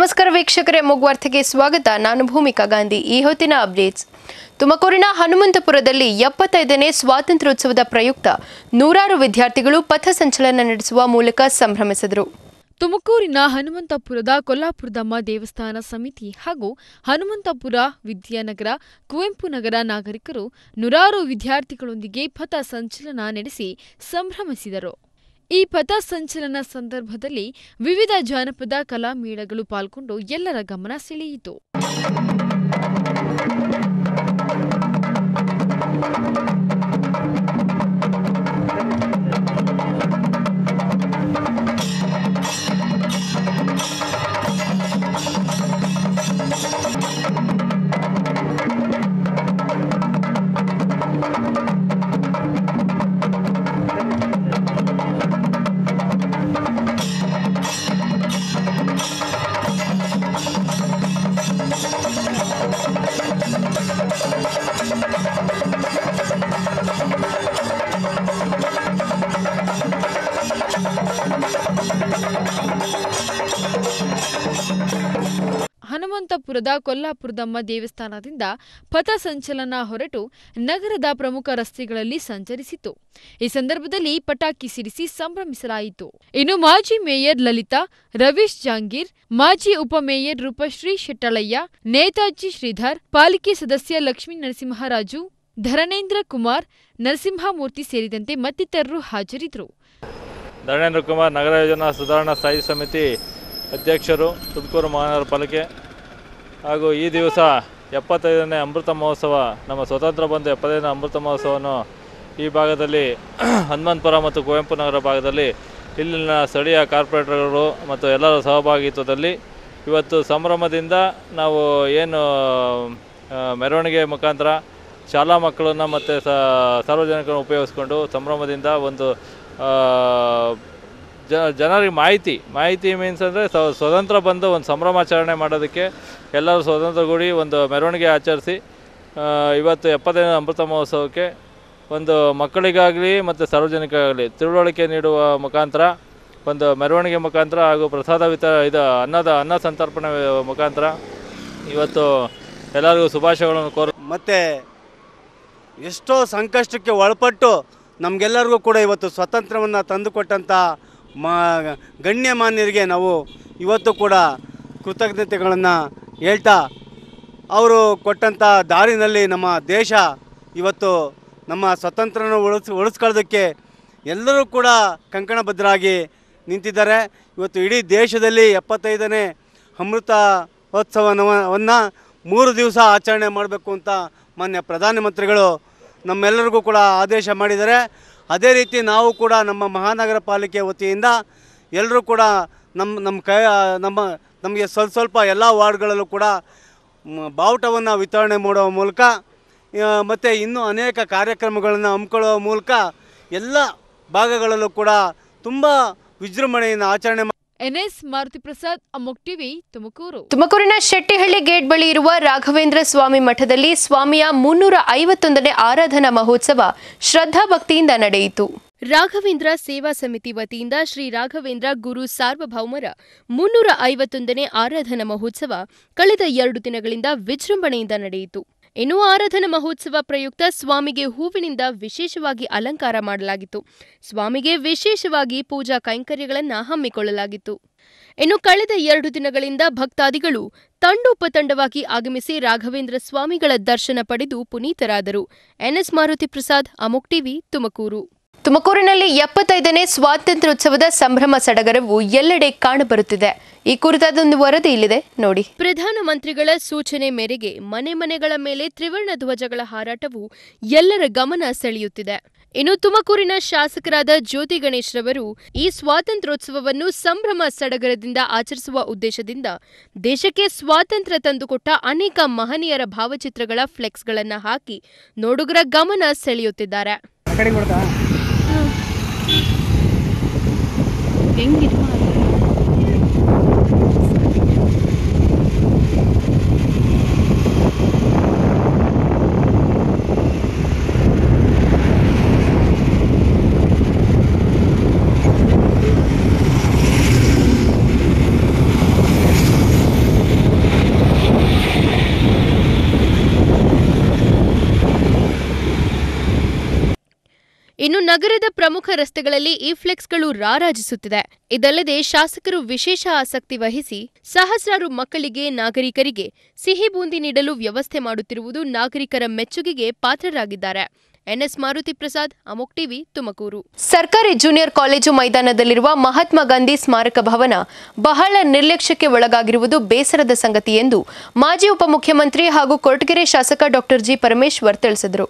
ನಮಸ್ಕಾರ ವೀಕ್ಷಕರೇ ಮೂಗ್ವಾರ್ತೆಗೆ ಸ್ವಾಗತ ನಾನು ಭೂಮಿಕಾ ಗಾಂಧಿ ಈ ಹೊತ್ತಿನ ಅಪ್ಡೇಟ್ಸ್ ತುಮಕೂರಿನ ಹನುಮಂತಪುರದಲ್ಲಿ ಎಪ್ಪತ್ತೈದನೇ ಸ್ವಾತಂತ್ರ್ಯೋತ್ಸವದ ಪ್ರಯುಕ್ತ ನೂರಾರು ವಿದ್ಯಾರ್ಥಿಗಳು ಪಥಸಂಚಲನ ನಡೆಸುವ ಮೂಲಕ ಸಂಭ್ರಮಿಸಿದರು ತುಮಕೂರಿನ ಹನುಮಂತಪುರದ ಕೊಲ್ಲಾಪುರದಮ್ಮ ದೇವಸ್ಥಾನ ಸಮಿತಿ ಹಾಗೂ ಹನುಮಂತಪುರ ವಿದ್ಯಾನಗರ ಕುವೆಂಪು ನಗರ ನಾಗರಿಕರು ನೂರಾರು ವಿದ್ಯಾರ್ಥಿಗಳೊಂದಿಗೆ ಪಥ ಸಂಚಲನ ನಡೆಸಿ ಸಂಭ್ರಮಿಸಿದರು ಈ ಪಥ ಸಂಚಲನ ಸಂದರ್ಭದಲ್ಲಿ ವಿವಿಧ ಜಾನಪದ ಕಲಾಮೇಳಗಳು ಪಾಲ್ಗೊಂಡು ಎಲ್ಲರ ಗಮನ ಸೆಳೆಯಿತು ಹನುಮಂತಪುರದ ಕೊಲ್ಲಾಪುರದಮ್ಮ ದೇವಸ್ಥಾನದಿಂದ ಪಥ ಸಂಚಲನ ಹೊರಟು ನಗರದ ಪ್ರಮುಖ ರಸ್ತೆಗಳಲ್ಲಿ ಸಂಚರಿಸಿತು ಈ ಸಂದರ್ಭದಲ್ಲಿ ಪಟಾಕಿ ಸಿಡಿಸಿ ಸಂಭ್ರಮಿಸಲಾಯಿತು ಇನ್ನು ಮಾಜಿ ಮೇಯರ್ ಲಲಿತಾ ರವೀಶ್ ಜಾಂಗೀರ್ ಮಾಜಿ ಉಪಮೇಯರ್ ರೂಪಶ್ರೀ ಶೆಟ್ಟಳಯ್ಯ ನೇತಾಜಿ ಶ್ರೀಧರ್ ಪಾಲಿಕೆ ಸದಸ್ಯ ಲಕ್ಷ್ಮೀ ನರಸಿಂಹರಾಜು ಧರಣೇಂದ್ರ ಕುಮಾರ್ ನರಸಿಂಹಮೂರ್ತಿ ಸೇರಿದಂತೆ ಮತ್ತಿತರರು ಹಾಜರಿದ್ದರು ಧರ್ಮೇಂದ್ರ ಕುಮಾರ್ ನಗರ ಯೋಜನಾ ಸುಧಾರಣಾ ಸ್ಥಾಯಿ ಸಮಿತಿ ಅಧ್ಯಕ್ಷರು ತುಮಕೂರು ಮಹಾನಗರ ಪಾಲಿಕೆ ಹಾಗೂ ಈ ದಿವಸ ಎಪ್ಪತ್ತೈದನೇ ಅಮೃತ ಮಹೋತ್ಸವ ನಮ್ಮ ಸ್ವತಂತ್ರ ಬಂದು ಎಪ್ಪತ್ತೈದನೇ ಅಮೃತ ಮಹೋತ್ಸವವನ್ನು ಈ ಭಾಗದಲ್ಲಿ ಹನುಮಂತಪುರ ಮತ್ತು ಕುವೆಂಪು ನಗರ ಭಾಗದಲ್ಲಿ ಇಲ್ಲಿನ ಸ್ಥಳೀಯ ಕಾರ್ಪೊರೇಟರ್ಗಳು ಮತ್ತು ಎಲ್ಲರ ಸಹಭಾಗಿತ್ವದಲ್ಲಿ ಇವತ್ತು ಸಂಭ್ರಮದಿಂದ ನಾವು ಏನು ಆ, ಮೆರವಣಿಗೆ ಮುಖಾಂತರ ಶಾಲಾ ಮಕ್ಕಳನ್ನು ಮತ್ತು ಸಾರ್ವಜನಿಕರನ್ನು ಉಪಯೋಗಿಸ್ಕೊಂಡು ಸಂಭ್ರಮದಿಂದ ಒಂದು ಆ, ಜ ಜನರಿಗೆ ಮಾಹಿತಿ ಮಾಹಿತಿ ಮೀನ್ಸ್ ಅಂದರೆ ಸ್ವತಂತ್ರ ಬಂದು ಒಂದು ಸಂಭ್ರಮಾಚರಣೆ ಮಾಡೋದಕ್ಕೆ ಎಲ್ಲರೂ ಸ್ವತಂತ್ರಗೂಡಿ ಒಂದು ಮೆರವಣಿಗೆ ಆಚರಿಸಿ ಆ, ಇವತ್ತು ಎಪ್ಪತ್ತೈದನೇ ಅಮೃತ ಮಹೋತ್ಸವಕ್ಕೆ ಒಂದು ಮಕ್ಕಳಿಗಾಗಲಿ ಮತ್ತು ಸಾರ್ವಜನಿಕರಾಗಲಿ ತಿಳುವಳಿಕೆ ನೀಡುವ ಮುಖಾಂತರ ಒಂದು ಮೆರವಣಿಗೆ ಮುಖಾಂತರ ಹಾಗೂ ಪ್ರಸಾದ ವಿತ ಇದು ಅನ್ನದ ಅನ್ನ ಸಂತರ್ಪಣೆ ಮುಖಾಂತರ ಇವತ್ತು ಎಲ್ಲರಿಗೂ ಶುಭಾಶಯಗಳನ್ನು ಕೋರು ಮತ್ತು ಎಷ್ಟೋ ಸಂಕಷ್ಟಕ್ಕೆ ಒಳಪಟ್ಟು ನಮಗೆಲ್ಲರಿಗೂ ಕೂಡ ಇವತ್ತು ಸ್ವಾತಂತ್ರ್ಯವನ್ನು ತಂದುಕೊಟ್ಟಂಥ ಮಾ ಗಣ್ಯಮಾನ್ಯರಿಗೆ ನಾವು ಇವತ್ತು ಕೂಡ ಕೃತಜ್ಞತೆಗಳನ್ನು ಹೇಳ್ತಾ ಅವರು ಕೊಟ್ಟಂಥ ದಾರಿನಲ್ಲಿ ನಮ್ಮ ದೇಶ ಇವತ್ತು ನಮ್ಮ ಸ್ವಾತಂತ್ರ್ಯನ ಉಳಿಸ್ ಉಳಿಸ್ಕೊಳ್ಳೋದಕ್ಕೆ ಎಲ್ಲರೂ ಕೂಡ ಕಂಕಣಬದ್ಧರಾಗಿ ನಿಂತಿದ್ದಾರೆ ಇವತ್ತು ಇಡೀ ದೇಶದಲ್ಲಿ ಎಪ್ಪತ್ತೈದನೇ ಅಮೃತೋತ್ಸವವನ್ನು ಮೂರು ದಿವಸ ಆಚರಣೆ ಮಾಡಬೇಕು ಅಂತ ಮಾನ್ಯ ಪ್ರಧಾನಮಂತ್ರಿಗಳು ನಮ್ಮೆಲ್ಲರಿಗೂ ಕೂಡ ಆದೇಶ ಮಾಡಿದ್ದಾರೆ ಅದೇ ರೀತಿ ನಾವು ಕೂಡ ನಮ್ಮ ಮಹಾನಗರ ಪಾಲಿಕೆ ವತಿಯಿಂದ ಎಲ್ಲರೂ ಕೂಡ ನಮ್ಮ ನಮ್ಮ ಕೈ ನಮ್ಮ ನಮಗೆ ಸ್ವಲ್ಪ ಸ್ವಲ್ಪ ಎಲ್ಲ ವಾರ್ಡ್ಗಳಲ್ಲೂ ಕೂಡ ಮ- ಬಾವುಟವನ್ನು ವಿತರಣೆ ಮಾಡುವ ಮೂಲಕ ಮತ್ತು ಇನ್ನೂ ಅನೇಕ ಕಾರ್ಯಕ್ರಮಗಳನ್ನು ಹಮ್ಮಿಕೊಳ್ಳುವ ಮೂಲಕ ಎಲ್ಲ ಭಾಗಗಳಲ್ಲೂ ಕೂಡ ತುಂಬ ವಿಜೃಂಭಣೆಯಿಂದ ಆಚರಣೆ ಎನ್ಎಸ್ ಮಾರುತಿ ಪ್ರಸಾದ್ ಅಮೋಕ್ ಟಿವಿ ತುಮಕೂರು ತುಮಕೂರಿನ ಶೆಟ್ಟಿಹಳ್ಳಿ ಗೇಟ್ ಬಳಿ ಇರುವ ರಾಘವೇಂದ್ರ ಸ್ವಾಮಿ ಮಠದಲ್ಲಿ ಸ್ವಾಮಿಯ ಮುನ್ನೂರ ಐವತ್ತೊಂದನೇ ಆರಾಧನಾ ಮಹೋತ್ಸವ ಶ್ರದ್ಧಾ ಭಕ್ತಿಯಿಂದ ನಡೆಯಿತು ರಾಘವೇಂದ್ರ ಸೇವಾ ಸಮಿತಿ ವತಿಯಿಂದ ಶ್ರೀ ರಾಘವೇಂದ್ರ ಗುರು ಸಾರ್ವಭೌಮರ ಮುನ್ನೂರ ಐವತ್ತೊಂದನೇ ಆರಾಧನಾ ಮಹೋತ್ಸವ ಕಳೆದ ಎರಡು ದಿನಗಳಿಂದ ವಿಜೃಂಭಣೆಯಿಂದ ನಡೆಯಿತು ಇನ್ನು ಆರಾಧನಾ ಮಹೋತ್ಸವ ಪ್ರಯುಕ್ತ ಸ್ವಾಮಿಗೆ ಹೂವಿನಿಂದ ವಿಶೇಷವಾಗಿ ಅಲಂಕಾರ ಮಾಡಲಾಗಿತ್ತು ಸ್ವಾಮಿಗೆ ವಿಶೇಷವಾಗಿ ಪೂಜಾ ಕೈಂಕರ್ಯಗಳನ್ನು ಹಮ್ಮಿಕೊಳ್ಳಲಾಗಿತ್ತು ಇನ್ನು ಕಳೆದ ಎರಡು ದಿನಗಳಿಂದ ಭಕ್ತಾದಿಗಳು ತಂಡೋಪತಂಡವಾಗಿ ಆಗಮಿಸಿ ರಾಘವೇಂದ್ರ ಸ್ವಾಮಿಗಳ ದರ್ಶನ ಪಡೆದು ಪುನೀತರಾದರು ಎನ್ಎಸ್ ಮಾರುತಿ ಪ್ರಸಾದ್ ಅಮೋಕ್ ಟಿವಿ ತುಮಕೂರು ತುಮಕೂರಿನಲ್ಲಿ ಎಪ್ಪತ್ತೈದನೇ ಸ್ವಾತಂತ್ರ್ಯೋತ್ಸವದ ಸಂಭ್ರಮ ಸಡಗರವು ಎಲ್ಲೆಡೆ ಕಾಣಬರುತ್ತಿದೆ ಈ ಕುರಿತಾದ ಒಂದು ವರದಿ ಇಲ್ಲಿದೆ ನೋಡಿ ಪ್ರಧಾನಮಂತ್ರಿಗಳ ಸೂಚನೆ ಮೇರೆಗೆ ಮನೆ ಮನೆಗಳ ಮೇಲೆ ತ್ರಿವರ್ಣ ಧ್ವಜಗಳ ಹಾರಾಟವು ಎಲ್ಲರ ಗಮನ ಸೆಳೆಯುತ್ತಿದೆ ಇನ್ನು ತುಮಕೂರಿನ ಶಾಸಕರಾದ ಜ್ಯೋತಿ ಗಣೇಶ್ ರವರು ಈ ಸ್ವಾತಂತ್ರ್ಯೋತ್ಸವವನ್ನು ಸಂಭ್ರಮ ಸಡಗರದಿಂದ ಆಚರಿಸುವ ಉದ್ದೇಶದಿಂದ ದೇಶಕ್ಕೆ ಸ್ವಾತಂತ್ರ್ಯ ತಂದುಕೊಟ್ಟ ಅನೇಕ ಮಹನೀಯರ ಭಾವಚಿತ್ರಗಳ ಫ್ಲೆಕ್ಸ್ಗಳನ್ನು ಹಾಕಿ ನೋಡುಗರ ಗಮನ ಸೆಳೆಯುತ್ತಿದ್ದಾರೆ ಇನ್ನು ನಗರದ ಪ್ರಮುಖ ರಸ್ತೆಗಳಲ್ಲಿ ಈ ಫ್ಲೆಕ್ಸ್ಗಳು ರಾರಾಜಿಸುತ್ತಿದೆ ಇದಲ್ಲದೆ ಶಾಸಕರು ವಿಶೇಷ ಆಸಕ್ತಿ ವಹಿಸಿ ಸಹಸ್ರಾರು ಮಕ್ಕಳಿಗೆ ನಾಗರಿಕರಿಗೆ ಸಿಹಿ ಬೂಂದಿ ನೀಡಲು ವ್ಯವಸ್ಥೆ ಮಾಡುತ್ತಿರುವುದು ನಾಗರಿಕರ ಮೆಚ್ಚುಗೆಗೆ ಪಾತ್ರರಾಗಿದ್ದಾರೆ ಎನ್ಎಸ್ ಮಾರುತಿ ಪ್ರಸಾದ್ ಅಮೋಕ್ ಟಿವಿ ತುಮಕೂರು ಸರ್ಕಾರಿ ಜೂನಿಯರ್ ಕಾಲೇಜು ಮೈದಾನದಲ್ಲಿರುವ ಮಹಾತ್ಮ ಗಾಂಧಿ ಸ್ಮಾರಕ ಭವನ ಬಹಳ ನಿರ್ಲಕ್ಷ್ಯಕ್ಕೆ ಒಳಗಾಗಿರುವುದು ಬೇಸರದ ಸಂಗತಿ ಎಂದು ಮಾಜಿ ಉಪಮುಖ್ಯಮಂತ್ರಿ ಹಾಗೂ ಕೊರಟಗೆರೆ ಶಾಸಕ ಡಾಕ್ಟರ್ ಜಿ ಪರಮೇಶ್ವರ್ ತಿಳಿಸಿದರು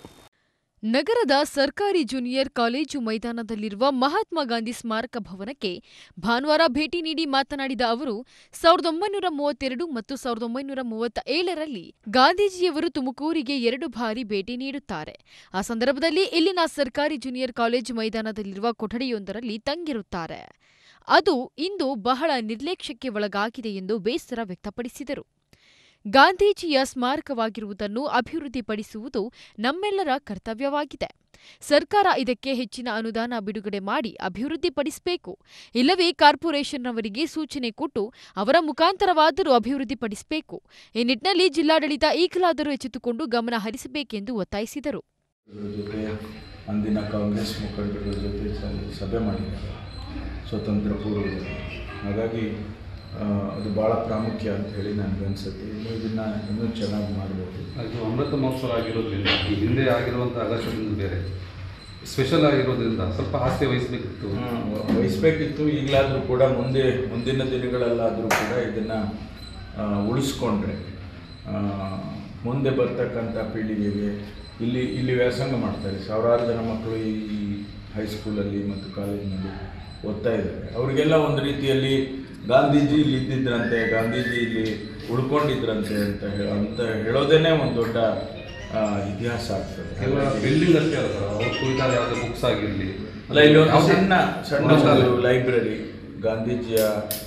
ನಗರದ ಸರ್ಕಾರಿ ಜೂನಿಯರ್ ಕಾಲೇಜು ಮೈದಾನದಲ್ಲಿರುವ ಮಹಾತ್ಮ ಗಾಂಧಿ ಸ್ಮಾರಕ ಭವನಕ್ಕೆ ಭಾನುವಾರ ಭೇಟಿ ನೀಡಿ ಮಾತನಾಡಿದ ಅವರು ಸಾವಿರದ ಒಂಬೈನೂರ ಮೂವತ್ತೆರಡು ಮತ್ತು ಸಾವಿರದ ಒಂಬೈನೂರ ಮೂವತ್ತ ಏಳರಲ್ಲಿ ಗಾಂಧೀಜಿಯವರು ತುಮಕೂರಿಗೆ ಎರಡು ಬಾರಿ ಭೇಟಿ ನೀಡುತ್ತಾರೆ ಆ ಸಂದರ್ಭದಲ್ಲಿ ಇಲ್ಲಿನ ಸರ್ಕಾರಿ ಜೂನಿಯರ್ ಕಾಲೇಜು ಮೈದಾನದಲ್ಲಿರುವ ಕೊಠಡಿಯೊಂದರಲ್ಲಿ ತಂಗಿರುತ್ತಾರೆ ಅದು ಇಂದು ಬಹಳ ನಿರ್ಲಕ್ಷ್ಯಕ್ಕೆ ಒಳಗಾಗಿದೆ ಎಂದು ಬೇಸರ ವ್ಯಕ್ತಪಡಿಸಿದರು ಗಾಂಧೀಜಿಯ ಸ್ಮಾರಕವಾಗಿರುವುದನ್ನು ಅಭಿವೃದ್ಧಿಪಡಿಸುವುದು ನಮ್ಮೆಲ್ಲರ ಕರ್ತವ್ಯವಾಗಿದೆ ಸರ್ಕಾರ ಇದಕ್ಕೆ ಹೆಚ್ಚಿನ ಅನುದಾನ ಬಿಡುಗಡೆ ಮಾಡಿ ಅಭಿವೃದ್ಧಿಪಡಿಸಬೇಕು ಇಲ್ಲವೇ ಕಾರ್ಪೊರೇಷನ್ನವರಿಗೆ ಸೂಚನೆ ಕೊಟ್ಟು ಅವರ ಮುಖಾಂತರವಾದರೂ ಅಭಿವೃದ್ಧಿಪಡಿಸಬೇಕು ಈ ನಿಟ್ಟಿನಲ್ಲಿ ಜಿಲ್ಲಾಡಳಿತ ಈಗಲಾದರೂ ಎಚ್ಚೆತ್ತುಕೊಂಡು ಗಮನ ಹರಿಸಬೇಕೆಂದು ಒತ್ತಾಯಿಸಿದರು ಇದ್ರ ಜೊತೆ ಅಂದಿನ ಕಾಂಗ್ರೆಸ್ ಮುಖಂಡರ ಜೊತೆ ಸ- ಸಭೆ ಮಾಡಿದ್ದಾರೆ ಸ್ವತಂತ್ರ ಪೂರ್ವದಲ್ಲಿ ಹಾಗಾಗಿ ಆ, ಅದು ಭಾಳ ಪ್ರಾಮುಖ್ಯ ಅಂತ ಹೇಳಿ ನನಗನ್ಸುತ್ತೆ ಇನ್ನು ಇದನ್ನು ಇನ್ನೂ ಚೆನ್ನಾಗಿ ಮಾಡ್ಬೋದು ಅದು ಅಮೃತ ಮಹೋತ್ಸವ ಆಗಿರೋದ್ರಿಂದ ಈ ಹಿಂದೆ ಆಗಿರುವಂಥ ಆದರ್ಶದಿಂದ ಬೇರೆ ಸ್ಪೆಷಲ್ ಆಗಿರೋದ್ರಿಂದ ಸ್ವಲ್ಪ ಆಸೆ ವಹಿಸಬೇಕಿತ್ತು ಹ್ಮ್, ವ- ವಹಿಸ್ಬೇಕಿತ್ತು ಈಗಲಾದರೂ ಕೂಡ ಮುಂದೆ ಮುಂದಿನ ದಿನಗಳಲ್ಲಾದರೂ ಕೂಡ ಇದನ್ನು ಉಳಿಸ್ಕೊಂಡ್ರೆ ಆ, ಮುಂದೆ ಬರ್ತಕ್ಕಂಥ ಪೀಳಿಗೆಗೆ ಇಲ್ಲಿ ಇಲ್ಲಿ ವ್ಯಾಸಂಗ ಮಾಡ್ತಾರೆ ಸಾವಿರಾರು ಜನ ಮಕ್ಕಳು ಈ ಈ ಹೈಸ್ಕೂಲಲ್ಲಿ ಮತ್ತು ಕಾಲೇಜಿನಲ್ಲಿ ಓದ್ತಾ ಇದ್ದಾರೆ ಅವರಿಗೆಲ್ಲ ಒಂದು ರೀತಿಯಲ್ಲಿ ಗಾಂಧೀಜಿ ಇಲ್ಲಿ ಇದ್ದಿದ್ರಂತೆ ಗಾಂಧೀಜಿ ಇಲ್ಲಿ ಉಳ್ಕೊಂಡಿದ್ರಂತೆ ಅಂತ ಹೇಳ ಅಂತ ಹೇಳೋದೇನೆ ಒಂದು ದೊಡ್ಡ ಆ, ಇತಿಹಾಸ ಆಗ್ತದೆ ಕೇವಲ ಹಾಗಾಗಿ- ಬಿಲ್ಡಿಂಗ್ ಅಷ್ಟೇ ಅಲ್ಲ ಸರ್ ಅವ್ರು ಕುರಿತಾದ ಯಾವುದೇ ಬುಕ್ಸ್ ಆಗಿರಲಿ ಅಲ್ಲ ಇಲ್ಲಿ ಒಂದು ಸಣ್ಣ ಸಣ್ಣ ಒಂದು ಲೈಬ್ರರಿ ಗಾಂಧೀಜಿಯ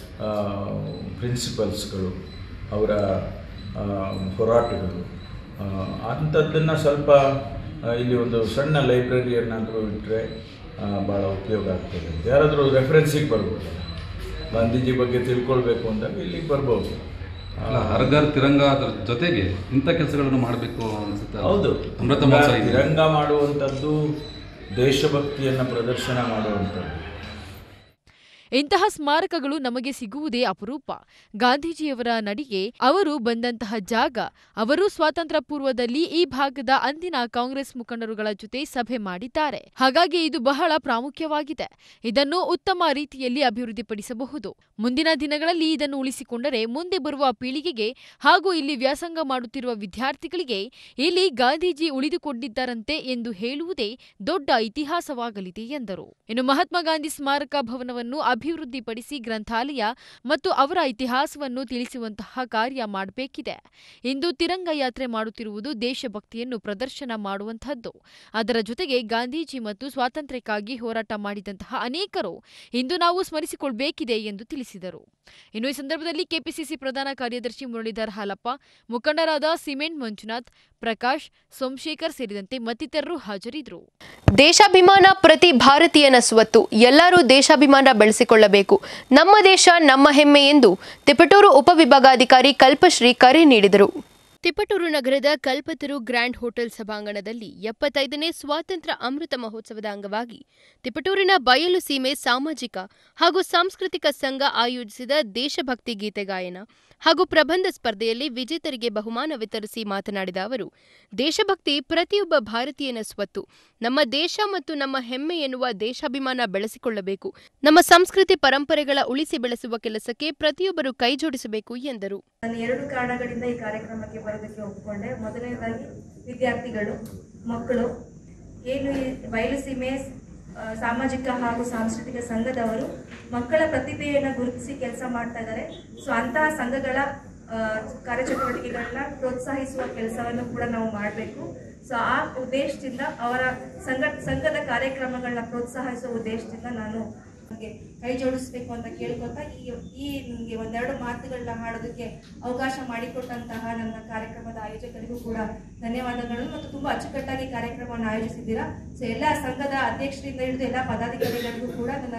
ಪ್ರಿನ್ಸಿಪಲ್ಸ್ಗಳು ಅವರ ಆ, ಹೋರಾಟಗಳು ಆ, ಅಂಥದ್ದನ್ನು ಸ್ವಲ್ಪ ಆ, ಇಲ್ಲಿ ಒಂದು ಸಣ್ಣ ಲೈಬ್ರರಿಯನ್ನಾದರೂ ಇಟ್ಟರೆ ಭಾಳ ಉಪಯೋಗ ಆಗ್ತದೆ ಯಾರಾದರೂ ರೆಫರೆನ್ಸಿಗೆ ಬರ್ಬೋದಲ್ಲ ಗಾಂಧೀಜಿ ಬಗ್ಗೆ ತಿಳ್ಕೊಳ್ಬೇಕು ಅಂದಾಗ ಇಲ್ಲಿಗೆ ಬರ್ಬೋದು ಆ, ಅಲ್ಲ ಹರ್ಗರ್ ತಿರಂಗ ಅದ್ರ ಜೊತೆಗೆ ಇಂಥ ಕೆಲಸಗಳನ್ನು ಮಾಡಬೇಕು ಅನ್ಸುತ್ತೆ ಹೌದು ಅಮೃತ ಮಹೋತ್ಸವ ಇದೆ. ತಿರಂಗ ಮಾಡುವಂಥದ್ದು ದೇಶಭಕ್ತಿಯನ್ನು ಪ್ರದರ್ಶನ ಮಾಡುವಂಥದ್ದು ಇಂತಹ ಸ್ಮಾರಕಗಳು ನಮಗೆ ಸಿಗುವುದೇ ಅಪರೂಪ ಗಾಂಧೀಜಿಯವರ ನಡಿಗೆ ಅವರು ಬಂದಂತಹ ಜಾಗ ಅವರು ಸ್ವಾತಂತ್ರ್ಯ ಪೂರ್ವದಲ್ಲಿ ಈ ಭಾಗದ ಅಂದಿನ ಕಾಂಗ್ರೆಸ್ ಮುಖಂಡರುಗಳ ಜೊತೆ ಸಭೆ ಮಾಡಿದ್ದಾರೆ ಹಾಗಾಗಿ ಇದು ಬಹಳ ಪ್ರಾಮುಖ್ಯವಾಗಿದೆ ಇದನ್ನು ಉತ್ತಮ ರೀತಿಯಲ್ಲಿ ಅಭಿವೃದ್ಧಿಪಡಿಸಬಹುದು ಮುಂದಿನ ದಿನಗಳಲ್ಲಿ ಇದನ್ನು ಉಳಿಸಿಕೊಂಡರೆ ಮುಂದೆ ಬರುವ ಪೀಳಿಗೆಗೆ ಹಾಗೂ ಇಲ್ಲಿ ವ್ಯಾಸಂಗ ಮಾಡುತ್ತಿರುವ ವಿದ್ಯಾರ್ಥಿಗಳಿಗೆ ಇಲ್ಲಿ ಗಾಂಧೀಜಿ ಉಳಿದುಕೊಂಡಿದ್ದಾರಂತೆ ಎಂದು ಹೇಳುವುದೇ ದೊಡ್ಡ ಇತಿಹಾಸವಾಗಲಿದೆ ಎಂದರು ಇನ್ನು ಮಹಾತ್ಮ ಗಾಂಧಿ ಸ್ಮಾರಕ ಭವನವನ್ನು ಅಭಿವೃದ್ಧಿಪಡಿಸಿ ಗ್ರಂಥಾಲಯ ಮತ್ತು ಅವರ ಇತಿಹಾಸವನ್ನು ತಿಳಿಸುವಂತಹ ಕಾರ್ಯ ಮಾಡಬೇಕಿದೆ ಇಂದು ತಿರಂಗ ಯಾತ್ರೆ ಮಾಡುತ್ತಿರುವುದು ದೇಶಭಕ್ತಿಯನ್ನು ಪ್ರದರ್ಶನ ಮಾಡುವಂತಹದ್ದು ಅದರ ಜೊತೆಗೆ ಗಾಂಧೀಜಿ ಮತ್ತು ಸ್ವಾತಂತ್ರ್ಯಕ್ಕಾಗಿ ಹೋರಾಟ ಮಾಡಿದಂತಹ ಅನೇಕರು ಇಂದು ನಾವು ಸ್ಮರಿಸಿಕೊಳ್ಬೇಕಿದೆ ಎಂದು ತಿಳಿಸಿದರು ಇನ್ನು ಈ ಸಂದರ್ಭದಲ್ಲಿ ಕೆಪಿಸಿಸಿ ಪ್ರಧಾನ ಕಾರ್ಯದರ್ಶಿ ಮುರಳೀಧರ್ ಹಾಲಪ್ಪ ಮುಖಂಡರಾದ ಸಿಮೆಂಟ್ ಮಂಜುನಾಥ್ ಪ್ರಕಾಶ್ ಸೋಮಶೇಖರ್ ಸೇರಿದಂತೆ ಮತ್ತಿತರರು ಹಾಜರಿದ್ದರು ದೇಶಾಭಿಮಾನ ಪ್ರತಿ ಭಾರತೀಯನ ಸ್ವತ್ತು ಎಲ್ಲರೂ ದೇಶಾಭಿಮಾನ ಬೆಳೆಸಿಕೊಳ್ಳಬೇಕು ನಮ್ಮ ದೇಶ ನಮ್ಮ ಹೆಮ್ಮೆ ಎಂದು ತಿಪಟೂರು ಉಪವಿಭಾಗಾಧಿಕಾರಿ ಕಲ್ಪಶ್ರೀ ಕರೆ ನೀಡಿದರು ತಿಪಟೂರು ನಗರದ ಕಲ್ಪತರು ಗ್ರ್ಯಾಂಡ್ ಹೋಟೆಲ್ ಸಭಾಂಗಣದಲ್ಲಿ ಎಪ್ಪತ್ತೈದನೇ ಸ್ವಾತಂತ್ರ್ಯ ಅಮೃತ ಮಹೋತ್ಸವದ ಅಂಗವಾಗಿ ತಿಪಟೂರಿನ ಬಯಲು ಸೀಮೆ ಸಾಮಾಜಿಕ ಹಾಗೂ ಸಾಂಸ್ಕೃತಿಕ ಸಂಘ ಆಯೋಜಿಸಿದ ದೇಶಭಕ್ತಿ ಗೀತೆ ಗಾಯನ ಹಾಗೂ ಪ್ರಬಂಧ ಸ್ಪರ್ಧೆಯಲ್ಲಿ ವಿಜೇತರಿಗೆ ಬಹುಮಾನ ವಿತರಿಸಿ ಮಾತನಾಡಿದ ಅವರು ದೇಶಭಕ್ತಿ ಪ್ರತಿಯೊಬ್ಬ ಭಾರತೀಯನ ಸ್ವತ್ತು ನಮ್ಮ ದೇಶ ಮತ್ತು ನಮ್ಮ ಹೆಮ್ಮೆ ಎನ್ನುವ ದೇಶಾಭಿಮಾನ ಬೆಳೆಸಿಕೊಳ್ಳಬೇಕು ನಮ್ಮ ಸಂಸ್ಕೃತಿ ಪರಂಪರೆಗಳ ಉಳಿಸಿ ಬೆಳೆಸುವ ಕೆಲಸಕ್ಕೆ ಪ್ರತಿಯೊಬ್ಬರು ಕೈಜೋಡಿಸಬೇಕು ಎಂದರು ನಾನು ಎರಡು ಕಾರಣಗಳಿಂದ ಈ ಕಾರ್ಯಕ್ರಮಕ್ಕೆ ಬರೋದಕ್ಕೆ ಒಪ್ಪಿಕೊಂಡೆ ಮೊದಲನೇದಾಗಿ ವಿದ್ಯಾರ್ಥಿಗಳು ಮಕ್ಕಳು ಏನು ಈ ಬಯಲುಸೀಮೆ ಆ, ಸಾಮಾಜಿಕ ಹಾಗೂ ಸಾಂಸ್ಕೃತಿಕ ಸಂಘದವರು ಮಕ್ಕಳ ಪ್ರತಿಭೆಯನ್ನು ಗುರುತಿಸಿ ಕೆಲಸ ಮಾಡ್ತಾ ಇದ್ದಾರೆ ಸೊ ಅಂತಹ ಸಂಘಗಳ ಆ, ಕಾರ್ಯಚಟುವಟಿಕೆಗಳನ್ನ ಪ್ರೋತ್ಸಾಹಿಸುವ ಕೆಲಸವನ್ನು ಕೂಡ ನಾವು ಮಾಡಬೇಕು ಸೊ ಆ ಉದ್ದೇಶದಿಂದ ಅವರ ಸಂಘ ಸಂಘದ ಕಾರ್ಯಕ್ರಮಗಳನ್ನ ಪ್ರೋತ್ಸಾಹಿಸುವ ಉದ್ದೇಶದಿಂದ ನಾನು ನನಗೆ ಕೈ ಜೋಡಿಸ್ಬೇಕು ಅಂತ ಕೇಳ್ಕೊತಾ ಈ ಈ ನನಗೆ ಒಂದೆರಡು ಮಾತುಗಳನ್ನ ಹಾಡೋದಕ್ಕೆ ಅವಕಾಶ ಮಾಡಿಕೊಟ್ಟಂತಹ ನನ್ನ ಕಾರ್ಯಕ್ರಮದ ಆಯೋಜಕರಿಗೂ ಕೂಡ ಧನ್ಯವಾದಗಳು ಮತ್ತು ತುಂಬಾ ಅಚ್ಚುಕಟ್ಟಾಗಿ ಕಾರ್ಯಕ್ರಮವನ್ನು ಆಯೋಜಿಸಿದ್ದೀರಾ ಸೊ ಎಲ್ಲ ಸಂಘದ ಅಧ್ಯಕ್ಷರಿಂದ ಹಿಡಿದು ಎಲ್ಲ ಪದಾಧಿಕಾರಿಗಳಿಗೂ ಕೂಡ ನನ್ನ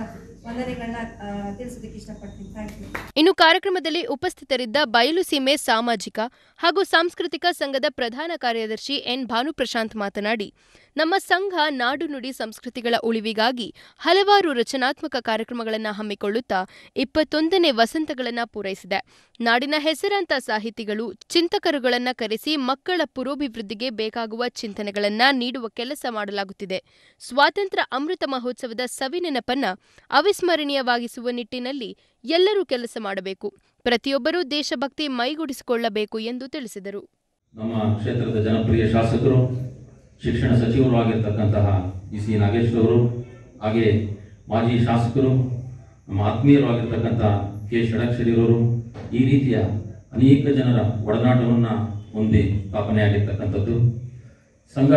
ವಂದನೆಗಳನ್ನ ಆ, ತಿಳಿಸೋದಕ್ಕೆ ಇಷ್ಟಪಡ್ತೀನಿ ಥ್ಯಾಂಕ್ ಯು ಇನ್ನು ಕಾರ್ಯಕ್ರಮದಲ್ಲಿ ಉಪಸ್ಥಿತರಿದ್ದ ಬಯಲು ಸೀಮೆ ಸಾಮಾಜಿಕ ಹಾಗೂ ಸಾಂಸ್ಕೃತಿಕ ಸಂಘದ ಪ್ರಧಾನ ಕಾರ್ಯದರ್ಶಿ ಎನ್ ಭಾನುಪ್ರಶಾಂತ್ ಮಾತನಾಡಿ ನಮ್ಮ ಸಂಘ ನಾಡು ನುಡಿ ಸಂಸ್ಕೃತಿಗಳ ಉಳಿವಿಗಾಗಿ ಹಲವಾರು ರಚನಾತ್ಮಕ ಕಾರ್ಯಕ್ರಮಗಳನ್ನು ಹಮ್ಮಿಕೊಳ್ಳುತ್ತಾ ಇಪ್ಪತ್ತೊಂದನೇ ವಸಂತಗಳನ್ನು ಪೂರೈಸಿದೆ ನಾಡಿನ ಹೆಸರಾಂತ ಸಾಹಿತಿಗಳು ಚಿಂತಕರುಗಳನ್ನು ಕರೆಸಿ ಮಕ್ಕಳ ಪುರೋಭಿವೃದ್ಧಿಗೆ ಬೇಕಾಗುವ ಚಿಂತನೆಗಳನ್ನ ನೀಡುವ ಕೆಲಸ ಮಾಡಲಾಗುತ್ತಿದೆ ಸ್ವಾತಂತ್ರ್ಯ ಅಮೃತ ಮಹೋತ್ಸವದ ಸವಿನೆನಪನ್ನ ಅವಿಸ್ಮರಣೀಯವಾಗಿಸುವ ನಿಟ್ಟಿನಲ್ಲಿ ಎಲ್ಲರೂ ಕೆಲಸ ಮಾಡಬೇಕು ಪ್ರತಿಯೊಬ್ಬರೂ ದೇಶಭಕ್ತಿ ಮೈಗೂಡಿಸಿಕೊಳ್ಳಬೇಕು ಎಂದು ತಿಳಿಸಿದರು ನಮ್ಮ ಕ್ಷೇತ್ರದ ಜನಪ್ರಿಯ ಶಾಸಕರು ಶಿಕ್ಷಣ ಸಚಿವರು ಆಗಿರ್ತಕ್ಕಂತಹ ಇ ಸಿ ನಾಗೇಶ್ವರವರು ಹಾಗೆ ಮಾಜಿ ಶಾಸಕರು ನಮ್ಮ ಆತ್ಮೀಯರು ಆಗಿರ್ತಕ್ಕಂಥ ಕೆ ಷಡಕ್ಷರಿಯವರು ಈ ರೀತಿಯ ಅನೇಕ ಜನರ ಒಡನಾಟವನ್ನು ಹೊಂದಿ ಸ್ಥಾಪನೆಯಾಗಿರ್ತಕ್ಕಂಥದ್ದು ಸಂಘ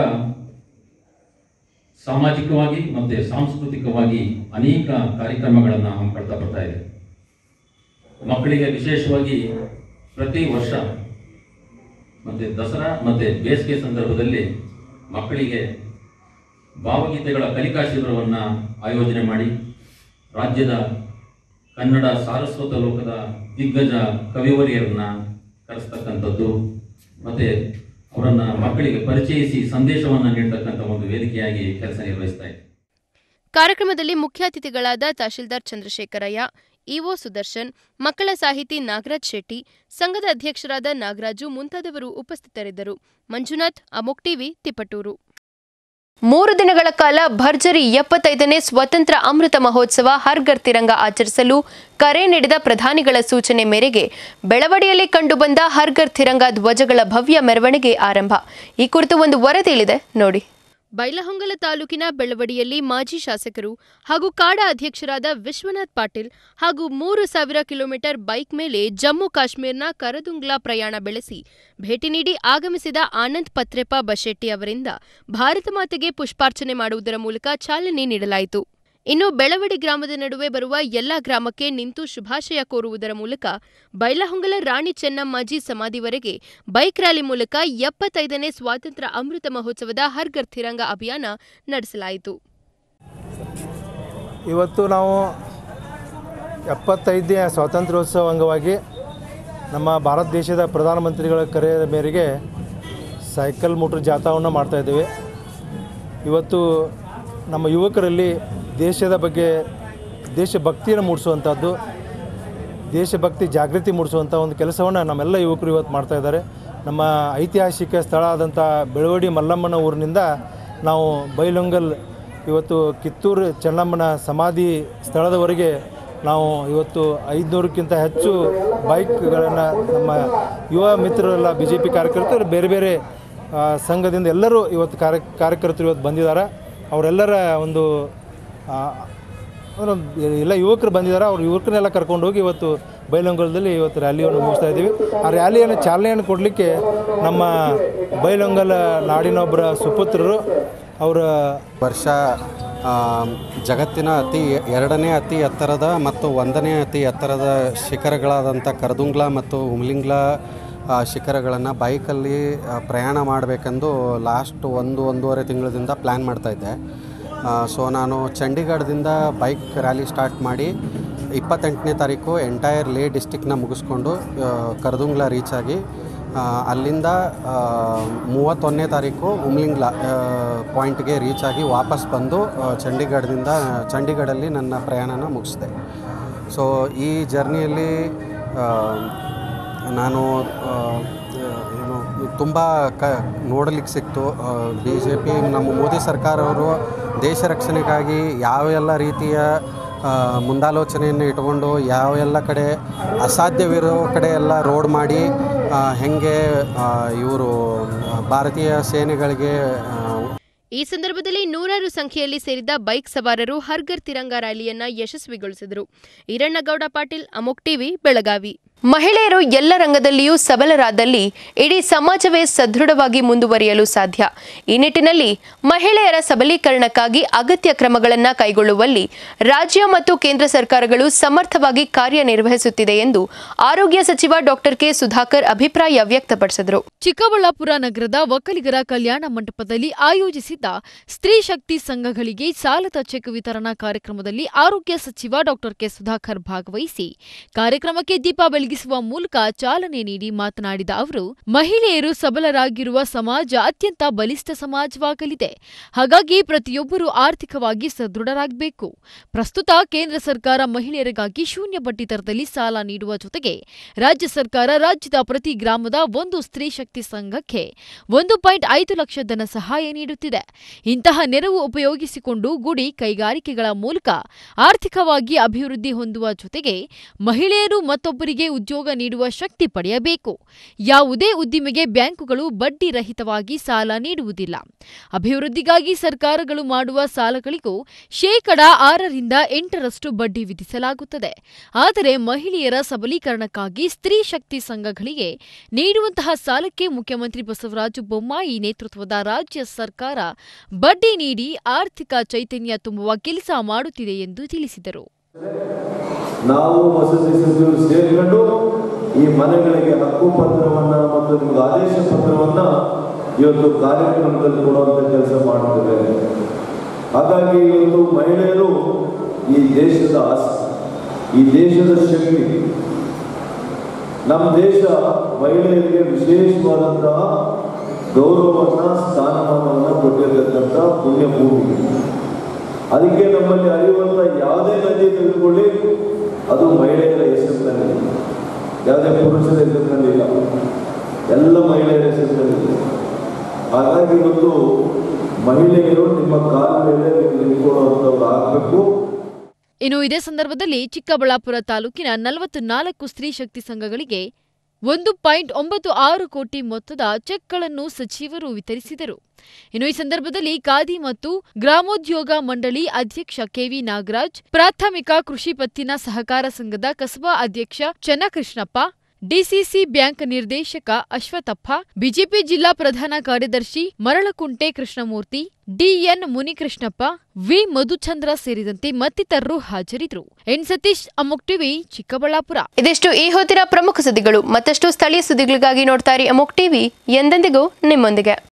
ಸಾಮಾಜಿಕವಾಗಿ ಮತ್ತು ಸಾಂಸ್ಕೃತಿಕವಾಗಿ ಅನೇಕ ಕಾರ್ಯಕ್ರಮಗಳನ್ನು ಹಮ್ಮಿಕೊಳ್ತಾ ಬರ್ತಾ ಇದೆ ಮಕ್ಕಳಿಗೆ ವಿಶೇಷವಾಗಿ ಪ್ರತಿ ವರ್ಷ ಮತ್ತು ದಸರಾ ಮತ್ತು ಬೇಸಿಗೆ ಸಂದರ್ಭದಲ್ಲಿ ಮಕ್ಕಳಿಗೆ ಭಾವಗೀತೆಗಳ ಕಲಿಕಾ ಶಿಬಿರವನ್ನು ಆಯೋಜನೆ ಮಾಡಿ ರಾಜ್ಯದ ಕನ್ನಡ ಸಾರಸ್ವತ ಲೋಕದ ದಿಗ್ಗಜ ಕವಿವರಿಯರನ್ನ ಕರೆಸ್ತಕ್ಕಂಥದ್ದು ಮತ್ತು ಅವರನ್ನು ಮಕ್ಕಳಿಗೆ ಪರಿಚಯಿಸಿ ಸಂದೇಶವನ್ನು ನೀಡತಕ್ಕಂಥ ಒಂದು ವೇದಿಕೆಯಾಗಿ ಕೆಲಸ ನಿರ್ವಹಿಸ್ತಾ ಇದೆ ಕಾರ್ಯಕ್ರಮದಲ್ಲಿ ಮುಖ್ಯ ಅತಿಥಿಗಳಾದ ತಹಶೀಲ್ದಾರ್ ಚಂದ್ರಶೇಖರಯ್ಯ ಇಒ ಸುದರ್ಶನ್ ಮಕ್ಕಳ ಸಾಹಿತಿ ನಾಗರಾಜ್ ಶೆಟ್ಟಿ ಸಂಘದ ಅಧ್ಯಕ್ಷರಾದ ನಾಗರಾಜು ಮುಂತಾದವರು ಉಪಸ್ಥಿತರಿದ್ದರು ಮಂಜುನಾಥ್ ಅಮೋಕ್ ಟಿವಿ ತಿಪಟೂರು ಮೂರು ದಿನಗಳ ಕಾಲ ಭರ್ಜರಿ ಎಪ್ಪತ್ತೈದನೇ ಸ್ವತಂತ್ರ ಅಮೃತ ಮಹೋತ್ಸವ ಹರ್ಗರ್ ತಿರಂಗ ಆಚರಿಸಲು ಕರೆ ನೀಡಿದ ಪ್ರಧಾನಿಗಳ ಸೂಚನೆ ಮೇರೆಗೆ ಬೆಳವಡಿಯಲ್ಲಿ ಕಂಡುಬಂದ ಹರ್ಗರ್ ತಿರಂಗ ಧ್ವಜಗಳ ಭವ್ಯ ಮೆರವಣಿಗೆ ಆರಂಭ ಈ ಕುರಿತು ಒಂದು ವರದಿ ಇಳಿದೆ ನೋಡಿ ಬೈಲಹೊಂಗಲ ತಾಲೂಕಿನ ಬೆಳವಡಿಯಲ್ಲಿ ಮಾಜಿ ಶಾಸಕರು ಹಾಗೂ ಕಾಡಾ ಅಧ್ಯಕ್ಷರಾದ ವಿಶ್ವನಾಥ್ ಪಾಟೀಲ್ ಹಾಗೂ ಮೂರು ಸಾವಿರ ಕಿಲೋಮೀಟರ್ ಬೈಕ್ ಮೇಲೆ ಜಮ್ಮು ಕಾಶ್ಮೀರ್ನ ಕರದುಂಗ್ಲಾ ಪ್ರಯಾಣ ಬೆಳೆಸಿ ಭೇಟಿ ನೀಡಿ ಆಗಮಿಸಿದ ಆನಂದ್ ಪತ್ರೆಪ್ಪ ಬಶೆಟ್ಟಿ ಅವರಿಂದ ಭಾರತ ಮಾತೆಗೆ ಪುಷ್ಪಾರ್ಚನೆ ಮಾಡುವುದರ ಮೂಲಕ ಚಾಲನೆ ನೀಡಲಾಯಿತು ಇನ್ನು ಬೆಳವಡಿ ಗ್ರಾಮದ ನಡುವೆ ಬರುವ ಎಲ್ಲಾ ಗ್ರಾಮಕ್ಕೆ ನಿಂತು ಶುಭಾಶಯ ಕೋರುವುದರ ಮೂಲಕ ಬೈಲಹೊಂಗಲ ರಾಣಿ ಚೆನ್ನಮ್ಮಾಜಿ ಸಮಾಧಿವರೆಗೆ ಬೈಕ್ ರ್ಯಾಲಿ ಮೂಲಕ ಎಪ್ಪತ್ತೈದನೇ ಸ್ವಾತಂತ್ರ್ಯ ಅಮೃತ ಮಹೋತ್ಸವದ ಹರ್ಗರ್ ತಿರಂಗ ಅಭಿಯಾನ ನಡೆಸಲಾಯಿತು ಇವತ್ತು ನಾವು ಎಪ್ಪತ್ತೈದನೇ ಸ್ವಾತಂತ್ರ್ಯೋತ್ಸವ ಅಂಗವಾಗಿ ನಮ್ಮ ಭಾರತ ದೇಶದ ಪ್ರಧಾನಮಂತ್ರಿಗಳ ಕರೆಯ ಮೇರೆಗೆ ಸೈಕಲ್ ಮೋಟ್ರ್ ಜಾಥಾವನ್ನು ಮಾಡ್ತಾಯಿದ್ದೇವೆ ಇವತ್ತು ನಮ್ಮ ಯುವಕರಲ್ಲಿ ದೇಶದ ಬಗ್ಗೆ ದೇಶಭಕ್ತಿಯನ್ನು ಮೂಡಿಸುವಂಥದ್ದು ದೇಶಭಕ್ತಿ ಜಾಗೃತಿ ಮೂಡಿಸುವಂಥ ಒಂದು ಕೆಲಸವನ್ನು ನಮ್ಮೆಲ್ಲ ಯುವಕರು ಇವತ್ತು ಮಾಡ್ತಾ ಇದ್ದಾರೆ ನಮ್ಮ ಐತಿಹಾಸಿಕ ಸ್ಥಳ ಆದಂಥ ಬೆಳವಡಿ ಮಲ್ಲಮ್ಮನ ಊರಿನಿಂದ ನಾವು ಬೈಲೊಂಗಲ್ ಇವತ್ತು ಕಿತ್ತೂರು ಚೆನ್ನಮ್ಮನ ಸಮಾಧಿ ಸ್ಥಳದವರೆಗೆ ನಾವು ಇವತ್ತು ಐದುನೂರಕ್ಕಿಂತ ಹೆಚ್ಚು ಬೈಕ್ಗಳನ್ನು ನಮ್ಮ ಯುವ ಮಿತ್ರರೆಲ್ಲ ಬಿ ಜೆ ಪಿ ಕಾರ್ಯಕರ್ತರು ಬೇರೆ ಬೇರೆ ಆ, ಸಂಘದಿಂದ ಎಲ್ಲರೂ ಇವತ್ತು ಕಾರ್ಯ ಕಾರ್ಯಕರ್ತರು ಇವತ್ತು ಬಂದಿದ್ದಾರೆ ಅವರೆಲ್ಲರ ಒಂದು ಆ, ಅಂದ್ರೆ ಎಲ್ಲ ಯುವಕರು ಬಂದಿದ್ದಾರೆ ಅವ್ರು ಯುವಕರನ್ನೆಲ್ಲ ಕರ್ಕೊಂಡು ಹೋಗಿ ಇವತ್ತು ಬೈಲೊಂಗಲದಲ್ಲಿ ಇವತ್ತು ರ್ಯಾಲಿಯನ್ನು ಮುಗಿಸ್ತಾ ಇದ್ದೀವಿ ಆ ರ್ಯಾಲಿಯನ್ನು ಚಾಲನೆಯನ್ನು ಕೊಡಲಿಕ್ಕೆ ನಮ್ಮ ಬೈಲೊಂಗಲ ನಾಡಿನೊಬ್ಬರ ಸುಪುತ್ರರು ಅವರ ವರ್ಷ ಆ, ಜಗತ್ತಿನ ಅತಿ ಎರಡನೇ ಅತಿ ಎತ್ತರದ ಮತ್ತು ಒಂದನೇ ಅತಿ ಎತ್ತರದ ಶಿಖರಗಳಾದಂಥ ಕರದುಂಗ್ಲಾ ಮತ್ತು ಉಮ್ಲಿಂಗ್ಲಾ ಆ, ಶಿಖರಗಳನ್ನು ಬೈಕಲ್ಲಿ ಆ, ಪ್ರಯಾಣ ಮಾಡಬೇಕೆಂದು ಲಾಸ್ಟ್ ಒಂದು ಒಂದೂವರೆ ತಿಂಗಳದಿಂದ ಪ್ಲ್ಯಾನ್ ಮಾಡ್ತಾಯಿದ್ದೆ ಸೊ ನಾನು ಚಂಡೀಗಢದಿಂದ ಬೈಕ್ ರ್ಯಾಲಿ ಸ್ಟಾರ್ಟ್ ಮಾಡಿ ಇಪ್ಪತ್ತೆಂಟನೇ ತಾರೀಕು ಎಂಟೈರ್ ಲೇ ಡಿಸ್ಟಿಕ್ನ ಮುಗಿಸ್ಕೊಂಡು ಆ, ಕರದುಂಗ್ಲಾ ರೀಚ್ ಆಗಿ ಆ, ಅಲ್ಲಿಂದ ಆ, ಮೂವತ್ತೊಂದನೇ ತಾರೀಕು ಉಮ್ಲಿಂಗ್ಲಾ ಪಾಯಿಂಟ್ಗೆ ರೀಚ್ ಆಗಿ ವಾಪಸ್ ಬಂದು ಆ, ಚಂಡೀಗಢದಿಂದ ಚಂಡೀಗಢಲ್ಲಿ ನನ್ನ ಪ್ರಯಾಣನ ಮುಗಿಸಿದೆ ಸೊ ಈ ಜರ್ನಿಯಲ್ಲಿ ಆ, ನಾನು ಆ, ಏನು ತುಂಬ ಕ ನೋಡಲಿಕ್ಕೆ ಸಿಕ್ತು ಬಿ ಜೆ ಪಿ ನಮ್ಮ ಮೋದಿ ಸರ್ಕಾರವರು ದೇಶ ರಕ್ಷಣೆಗಾಗಿ ಯಾವೆಲ್ಲ ರೀತಿಯ ಆ, ಮುಂದಾಲೋಚನೆಯನ್ನು ಇಟ್ಕೊಂಡು ಯಾವೆಲ್ಲ ಕಡೆ ಅಸಾಧ್ಯವಿರೋ ಕಡೆ ಎಲ್ಲ ರೋಡ್ ಮಾಡಿ ಆ, ಹೆಂಗೆ ಇವರು ಭಾರತೀಯ ಸೇನೆಗಳಿಗೆ ಆ, ಈ ಸಂದರ್ಭದಲ್ಲಿ ನೂರಾರು ಸಂಖ್ಯೆಯಲ್ಲಿ ಸೇರಿದ್ದ ಬೈಕ್ ಸವಾರರು ಹರ್ಗರ್ ತಿರಂಗ ರ್ಯಾಲಿಯನ್ನ ಯಶಸ್ವಿಗೊಳಿಸಿದರು ಈರಣ್ಣಗೌಡ ಪಾಟೀಲ್ ಅಮೋಕ್ ಟಿವಿ ಬೆಳಗಾವಿ ಮಹಿಳೆಯರು ಎಲ್ಲ ರಂಗದಲ್ಲಿಯೂ ಸಬಲರಾದಲ್ಲಿ ಇಡೀ ಸಮಾಜವೇ ಸದೃಢವಾಗಿ ಮುಂದುವರಿಯಲು ಸಾಧ್ಯ ಈ ನಿಟ್ಟಿನಲ್ಲಿ ಮಹಿಳೆಯರ ಸಬಲೀಕರಣಕ್ಕಾಗಿ ಅಗತ್ಯ ಕ್ರಮಗಳನ್ನು ಕೈಗೊಳ್ಳುವಲ್ಲಿ ರಾಜ್ಯ ಮತ್ತು ಕೇಂದ್ರ ಸರ್ಕಾರಗಳು ಸಮರ್ಥವಾಗಿ ಕಾರ್ಯನಿರ್ವಹಿಸುತ್ತಿದೆ ಎಂದು ಆರೋಗ್ಯ ಸಚಿವ ಡಾಕ್ಟರ್ ಕೆ ಸುಧಾಕರ್ ಅಭಿಪ್ರಾಯ ವ್ಯಕ್ತಪಡಿಸಿದರು ಚಿಕ್ಕಬಳ್ಳಾಪುರ ನಗರದ ಒಕ್ಕಲಿಗರ ಕಲ್ಯಾಣ ಮಂಟಪದಲ್ಲಿ ಆಯೋಜಿಸಿದ್ದ ಸ್ತ್ರೀ ಶಕ್ತಿ ಸಂಘಗಳಿಗೆ ಸಾಲದ ಚೆಕ್ ವಿತರಣಾ ಕಾರ್ಯಕ್ರಮದಲ್ಲಿ ಆರೋಗ್ಯ ಸಚಿವ ಡಾಕ್ಟರ್ ಕೆ ಸುಧಾಕರ್ ಭಾಗವಹಿಸಿ ಕಾರ್ಯಕ್ರಮಕ್ಕೆ ದೀಪ ಬೆಳಗಿಸುವ ಮೂಲಕ ಚಾಲನೆ ನೀಡಿ ಮಾತನಾಡಿದ ಅವರು ಮಹಿಳೆಯರು ಸಬಲರಾಗಿರುವ ಸಮಾಜ ಅತ್ಯಂತ ಬಲಿಷ್ಠ ಸಮಾಜವಾಗಲಿದೆ ಹಾಗಾಗಿ ಪ್ರತಿಯೊಬ್ಬರೂ ಆರ್ಥಿಕವಾಗಿ ಸದೃಢರಾಗಬೇಕು ಪ್ರಸ್ತುತ ಕೇಂದ್ರ ಸರ್ಕಾರ ಮಹಿಳೆಯರಿಗಾಗಿ ಶೂನ್ಯ ಬಡ್ಡಿ ದರದಲ್ಲಿ ಸಾಲ ನೀಡುವ ಜೊತೆಗೆ ರಾಜ್ಯ ಸರ್ಕಾರ ರಾಜ್ಯದ ಪ್ರತಿ ಗ್ರಾಮದ ಒಂದು ಸ್ತ್ರೀ ಶಕ್ತಿ ಸಂಘಕ್ಕೆ ಒಂದು ಪಾಯಿಂಟ್ ಐದು ಲಕ್ಷ ಧನ ಸಹಾಯ ನೀಡುತ್ತಿದೆ ಇಂತಹ ನೆರವು ಉಪಯೋಗಿಸಿಕೊಂಡು ಗುಡಿ ಕೈಗಾರಿಕೆಗಳ ಮೂಲಕ ಆರ್ಥಿಕವಾಗಿ ಅಭಿವೃದ್ಧಿ ಹೊಂದುವ ಜೊತೆಗೆ ಮಹಿಳೆಯರು ಮತ್ತೊಬ್ಬರಿಗೆ ಉದ್ಯೋಗ ನೀಡುವ ಶಕ್ತಿ ಪಡೆಯಬೇಕು ಯಾವುದೇ ಉದ್ದಿಮೆಗೆ ಬ್ಯಾಂಕುಗಳು ಬಡ್ಡಿ ರಹಿತವಾಗಿ ಸಾಲ ನೀಡುವುದಿಲ್ಲ ಅಭಿವೃದ್ಧಿಗಾಗಿ ಸರ್ಕಾರಗಳು ಮಾಡುವ ಸಾಲಗಳಿಗೂ ಶೇಕಡ ಆರರಿಂದ ಎಂಟರಷ್ಟು ಬಡ್ಡಿ ವಿಧಿಸಲಾಗುತ್ತದೆ ಆದರೆ ಮಹಿಳೆಯರ ಸಬಲೀಕರಣಕ್ಕಾಗಿ ಸ್ತ್ರೀ ಶಕ್ತಿ ಸಂಘಗಳಿಗೆ ನೀಡುವಂತಹ ಸಾಲಕ್ಕೆ ಮುಖ್ಯಮಂತ್ರಿ ಬಸವರಾಜ ಬೊಮ್ಮಾಯಿ ನೇತೃತ್ವದ ರಾಜ್ಯ ಸರ್ಕಾರ ಬಡ್ಡಿ ನೀಡಿ ಆರ್ಥಿಕ ಚೈತನ್ಯ ತುಂಬುವ ಕೆಲಸ ಮಾಡುತ್ತಿದೆ ಎಂದು ತಿಳಿಸಿದರು ನಾವು ವಸತಿ ಸಚಿವರು ಸೇರಿಕೊಂಡು ಈ ಮನೆಗಳಿಗೆ ಹಕ್ಕು ಪತ್ರವನ್ನ ಮತ್ತು ನಿಮ್ಗೆ ಆದೇಶ ಪತ್ರವನ್ನ ಇವತ್ತು ಕಾರ್ಯಕ್ರಮದಲ್ಲಿ ಕೊಡುವಂತ ಕೆಲಸ ಮಾಡ್ತೇವೆ ಹಾಗಾಗಿ ಇವತ್ತು ಮಹಿಳೆಯರು ಈ ದೇಶದ ಆಸ್ತಿ ಈ ದೇಶದ ಶಕ್ತಿ ನಮ್ಮ ದೇಶ ಮಹಿಳೆಯರಿಗೆ ವಿಶೇಷವಾದಂತಹ ಗೌರವವನ್ನ ಸ್ಥಾನಮಾನವನ್ನ ಕೊಟ್ಟಿರತಕ್ಕಂಥ ಪುಣ್ಯ ಭೂಮಿ ಅದಕ್ಕೆ ನಮ್ಮಲ್ಲಿ ಹರಿಯುವಂತ ಯಾವುದೇ ನದಿ ತೆಗೆದುಕೊಳ್ಳಿ ಅದು ಮಹಿಳೆಯರ ಹೆಸರಿನಲ್ಲಿ ಯಾವುದೇ ಪುರುಷರ ಹೆಸರಿನಲ್ಲಿಲ್ಲ ಎಲ್ಲ ಮಹಿಳೆಯರ ಹೆಸರಿನಲ್ಲಿದೆ ಹಾಗಾಗಿ ಇವತ್ತು ಮಹಿಳೆಯರು ನಿಮ್ಮ ಕಾಲ ಮೇಲೆ ನೀವು ನಿಂತ್ಕೊಳ್ಳುವಂಥವ್ರು ಆಗಬೇಕು ಇನ್ನು ಇದೇ ಸಂದರ್ಭದಲ್ಲಿ ಚಿಕ್ಕಬಳ್ಳಾಪುರ ತಾಲೂಕಿನ ನಲವತ್ತು ನಾಲ್ಕು ಸ್ತ್ರೀ ಶಕ್ತಿ ಸಂಘಗಳಿಗೆ ಒಂದು ಪಾಯಿಂಟ್ ಒಂಬತ್ತು ಆರು ಕೋಟಿ ಮೊತ್ತದ ಚೆಕ್ಗಳನ್ನು ಸಚಿವರು ವಿತರಿಸಿದರು ಇನ್ನು ಈ ಸಂದರ್ಭದಲ್ಲಿ ಖಾದಿ ಮತ್ತು ಗ್ರಾಮೋದ್ಯೋಗ ಮಂಡಳಿ ಅಧ್ಯಕ್ಷ ಕೆವಿ ನಾಗರಾಜ್ ಪ್ರಾಥಮಿಕ ಕೃಷಿ ಪತ್ತಿನ ಸಹಕಾರ ಸಂಘದ ಕಸಬಾ ಅಧ್ಯಕ್ಷ ಚನ್ನಕೃಷ್ಣಪ್ಪ ಡಿಸಿಸಿ ಬ್ಯಾಂಕ್ ನಿರ್ದೇಶಕ ಅಶ್ವಥಪ್ಪ ಬಿಜೆಪಿ ಜಿಲ್ಲಾ ಪ್ರಧಾನ ಕಾರ್ಯದರ್ಶಿ ಮರಳಕುಂಟೆ ಕೃಷ್ಣಮೂರ್ತಿ ಡಿಎನ್ ಮುನಿಕೃಷ್ಣಪ್ಪ ವಿ ಮಧುಚಂದ್ರ ಸೇರಿದಂತೆ ಮತ್ತಿತರರು ಹಾಜರಿದ್ದರು ಎನ್ ಸತೀಶ್ ಅಮುಕ್ ಟಿವಿ ಚಿಕ್ಕಬಳ್ಳಾಪುರ ಇದಿಷ್ಟು ಈ ಹೊತ್ತಿನ ಪ್ರಮುಖ ಸುದ್ದಿಗಳು ಮತ್ತಷ್ಟು ಸ್ಥಳೀಯ ಸುದ್ದಿಗಳಿಗಾಗಿ ನೋಡ್ತಾ ಇರಿ ಅಮೋಕ್ ಟಿವಿ ಎಂದೆಂದಿಗೂ ನಿಮ್ಮೊಂದಿಗೆ